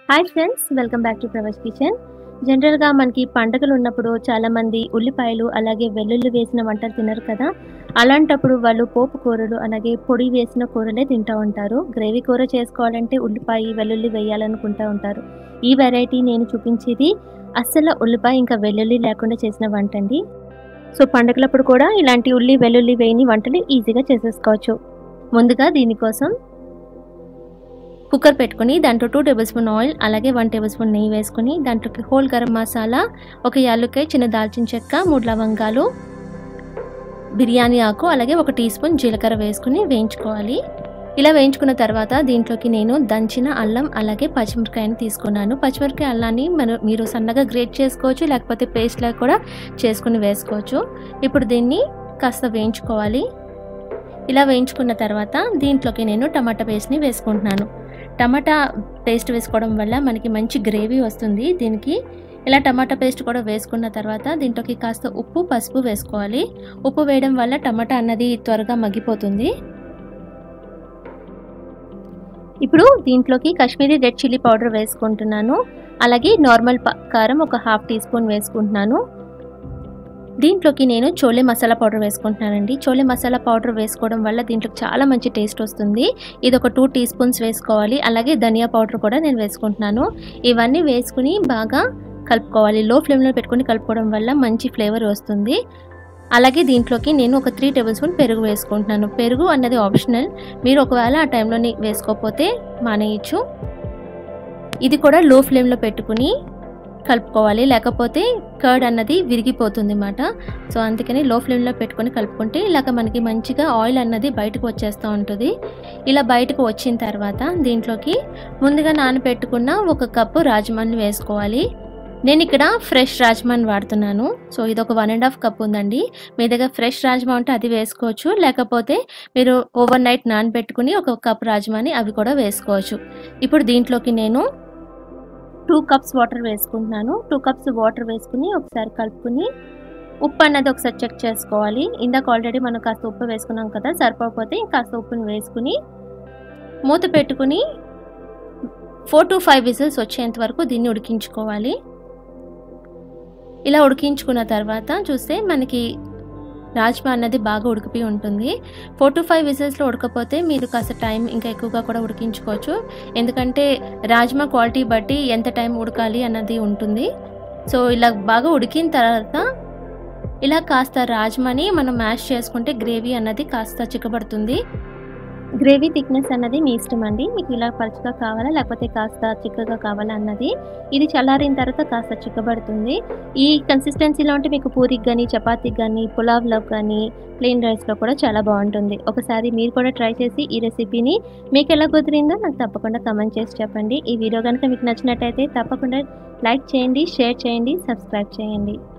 hi friends welcome back to Pravesh kitchen జనరల్గా మనకి పండుగలు ఉన్నప్పుడు చాలామంది ఉల్లిపాయలు అలాగే వెల్లుల్లి వేసిన వంటలు తినరు కదా అలాంటప్పుడు వాళ్ళు పోపు కూరలు అలాగే పొడి వేసిన కూరలే తింటూ ఉంటారు గ్రేవీ కూర చేసుకోవాలంటే ఉల్లిపాయ వెల్లుల్లి వేయాలనుకుంటూ ఉంటారు ఈ వెరైటీ నేను చూపించేది అస్సలు ఉల్లిపాయ ఇంకా వెల్లుల్లి లేకుండా చేసిన వంట అండి సో పండుగలప్పుడు కూడా ఇలాంటి ఉల్లి వెల్లుల్లి వేయని వంటలు ఈజీగా చేసేసుకోవచ్చు ముందుగా దీనికోసం కుక్కర్ పెట్టుకుని దాంట్లో టూ టేబుల్ స్పూన్ ఆయిల్ అలాగే వన్ టేబుల్ స్పూన్ నెయ్యి వేసుకుని దాంట్లోకి హోల్ గరం మసాలా ఒక యాలుకాయ చిన్న దాల్చిన చెక్క మూడు లవంగాలు బిర్యానీ ఆకు అలాగే ఒక టీ స్పూన్ జీలకర్ర వేసుకుని వేయించుకోవాలి ఇలా వేయించుకున్న తర్వాత దీంట్లోకి నేను దంచిన అల్లం అలాగే పచ్చిమిరకాయని తీసుకున్నాను పచ్చిమిరకాయ అల్లాన్ని మనం మీరు సన్నగా గ్రేట్ చేసుకోవచ్చు లేకపోతే పేస్ట్లా కూడా చేసుకుని వేసుకోవచ్చు ఇప్పుడు దీన్ని కాస్త వేయించుకోవాలి ఇలా వేయించుకున్న తర్వాత దీంట్లోకి నేను టమాటా పేస్ట్ని వేసుకుంటున్నాను టమాటా పేస్ట్ వేసుకోవడం వల్ల మనకి మంచి గ్రేవీ వస్తుంది దీనికి ఇలా టమాటా పేస్ట్ కూడా వేసుకున్న తర్వాత దీంట్లోకి కాస్త ఉప్పు పసుపు వేసుకోవాలి ఉప్పు వేయడం వల్ల టమాటా అన్నది త్వరగా మగ్గిపోతుంది ఇప్పుడు దీంట్లోకి కాశ్మీరీ రెడ్ చిల్లీ పౌడర్ వేసుకుంటున్నాను అలాగే నార్మల్ కారం ఒక హాఫ్ టీ స్పూన్ వేసుకుంటున్నాను దీంట్లోకి నేను చోలే మసాలా పౌడర్ వేసుకుంటున్నానండి చోలే మసాలా పౌడర్ వేసుకోవడం వల్ల దీంట్లోకి చాలా మంచి టేస్ట్ వస్తుంది ఇది ఒక టూ టీ స్పూన్స్ వేసుకోవాలి అలాగే ధనియా పౌడర్ కూడా నేను వేసుకుంటున్నాను ఇవన్నీ వేసుకుని బాగా కలుపుకోవాలి లో ఫ్లేమ్లో పెట్టుకుని కలుపుకోవడం వల్ల మంచి ఫ్లేవర్ వస్తుంది అలాగే దీంట్లోకి నేను ఒక త్రీ టేబుల్ స్పూన్ పెరుగు వేసుకుంటున్నాను పెరుగు అన్నది ఆప్షనల్ మీరు ఒకవేళ ఆ టైంలోని వేసుకోకపోతే మానేయచ్చు ఇది కూడా లో ఫ్లేమ్లో పెట్టుకుని కలుపుకోవాలి లేకపోతే కర్డ్ అన్నది విరిగిపోతుంది అన్నమాట సో అందుకని లో ఫ్లేమ్లో పెట్టుకొని కలుపుకుంటే ఇలాగ మనకి మంచిగా ఆయిల్ అన్నది బయటకు వచ్చేస్తూ ఉంటుంది ఇలా బయటకు వచ్చిన తర్వాత దీంట్లోకి ముందుగా నానబెట్టుకున్న ఒక కప్పు రాజమాని వేసుకోవాలి నేను ఇక్కడ ఫ్రెష్ రాజ్మాని వాడుతున్నాను సో ఇది ఒక వన్ అండ్ హాఫ్ కప్ ఉందండి మీ దగ్గర ఫ్రెష్ రాజ్మా ఉంటే అది వేసుకోవచ్చు లేకపోతే మీరు ఓవర్ నైట్ నానబెట్టుకుని ఒక కప్ రాజ్మాని అవి కూడా వేసుకోవచ్చు ఇప్పుడు దీంట్లోకి నేను టూ కప్స్ వాటర్ వేసుకుంటున్నాను టూ కప్స్ వాటర్ వేసుకుని ఒకసారి కలుపుకుని ఉప్పు అన్నది ఒకసారి చెక్ చేసుకోవాలి ఇందాక ఆల్రెడీ మనం కాస్త ఉప్పు వేసుకున్నాం కదా సరిపోకపోతే కాస్త ఉప్పుని వేసుకుని మూత పెట్టుకుని ఫోర్ టు ఫైవ్ విజిల్స్ వచ్చేంత వరకు దీన్ని ఉడికించుకోవాలి ఇలా ఉడికించుకున్న తర్వాత చూస్తే మనకి రాజ్మా అన్నది బాగా ఉడికిపోయి ఉంటుంది ఫోర్ టు ఫైవ్ విజిల్స్లో ఉడకపోతే మీరు కాస్త టైం ఇంకా ఎక్కువగా కూడా ఉడికించుకోవచ్చు ఎందుకంటే రాజ్మా క్వాలిటీ బట్టి ఎంత టైం ఉడకాలి అన్నది ఉంటుంది సో ఇలా బాగా ఉడికిన తర్వాత ఇలా కాస్త రాజ్మాని మనం మ్యాష్ చేసుకుంటే గ్రేవీ అన్నది కాస్త చిక్కబడుతుంది గ్రేవీ థిక్నెస్ అన్నది మీ ఇష్టం అండి మీకు ఇలా పలుచగా కావాలా లేకపోతే కాస్త చిక్కగా కావాలా అన్నది ఇది చల్లారిన తర్వాత కాస్త చిక్కబడుతుంది ఈ కన్సిస్టెన్సీలో ఉంటే మీకు పూరికి కానీ చపాతీకి కానీ పులావ్లో కానీ ప్లెయిన్ రైస్లో కూడా చాలా బాగుంటుంది ఒకసారి మీరు కూడా ట్రై చేసి ఈ రెసిపీని మీకు ఎలా కుదిరిందో నాకు తప్పకుండా కమెంట్ చేసి చెప్పండి ఈ వీడియో కనుక మీకు నచ్చినట్టయితే తప్పకుండా లైక్ చేయండి షేర్ చేయండి సబ్స్క్రైబ్ చేయండి